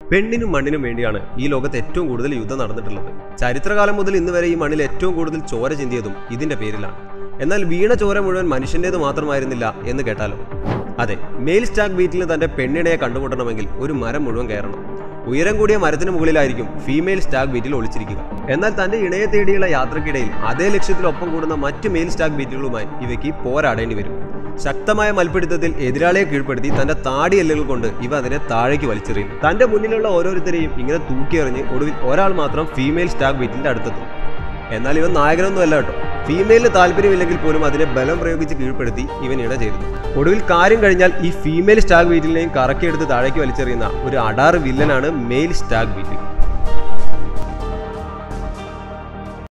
പെണ്ണിനും മണ്ണിനും വേണ്ടിയാണ് ഈ ലോകത്ത് ഏറ്റവും കൂടുതൽ യുദ്ധം നടന്നിട്ടുള്ളത് ചരിത്രകാലം മുതൽ ഇന്ന് വരെ ഈ മണ്ണിൽ ഏറ്റവും കൂടുതൽ ചോര ചിന്തിയതും ഇതിന്റെ പേരിലാണ് എന്നാൽ വീണ ചോര മുഴുവൻ മനുഷ്യന്റേത് മാത്രമായിരുന്നില്ല എന്ന് കേട്ടാലോ അതെ മെയിൽ സ്റ്റാക്ക് ബീറ്റിൽ തന്റെ പെണ്ണിണയെ കണ്ടുമുട്ടണമെങ്കിൽ ഒരു മരം മുഴുവൻ കയറണം ഉയരം കൂടിയ മരത്തിന് മുകളിലായിരിക്കും ഫീമെയിൽ സ്റ്റാഗ് ബീറ്റിൽ ഒളിച്ചിരിക്കുക എന്നാൽ തന്റെ ഇണയെ തേടിയുള്ള യാത്രക്കിടയിൽ അതേ ലക്ഷ്യത്തിലൊപ്പം കൂടുന്ന മറ്റ് മെയിൽ സ്റ്റാഗ് ബീറ്റുകളുമായി ഇവയ്ക്ക് പോരാടേണ്ടി വരും ശക്തമായ മൽപ്പിടുത്തത്തിൽ എതിരാളിയെ കീഴ്പ്പെടുത്തി തന്റെ താടി എല്ലുകൾ കൊണ്ട് ഇവ അതിനെ താഴേക്ക് വലിച്ചെറിയും തന്റെ മുന്നിലുള്ള ഓരോരുത്തരെയും ഇങ്ങനെ തൂക്കിയെറിഞ്ഞ് ഒടുവിൽ ഒരാൾ മാത്രം ഫീമെയിൽ സ്റ്റാഗ് ബീറ്റിന്റെ അടുത്തെത്തും എന്നാൽ ഇവൻ നായകനൊന്നും അല്ല കേട്ടോ ഫീമെയിലിന് താല്പര്യമില്ലെങ്കിൽ പോലും അതിനെ ബലം പ്രയോഗിച്ച് കീഴ്പ്പെടുത്തി ഇവൻ ഇട ചെയ്തു ഒടുവിൽ കാര്യം കഴിഞ്ഞാൽ ഈ ഫീമെയിൽ സ്റ്റാഗ് ബീറ്റിലിനെയും കറക്കിയെടുത്ത് താഴേക്ക് വലിച്ചെറിയുന്ന ഒരു അടാറ് വില്ലനാണ് മെയിൽ സ്റ്റാഗ് ബീറ്റിൽ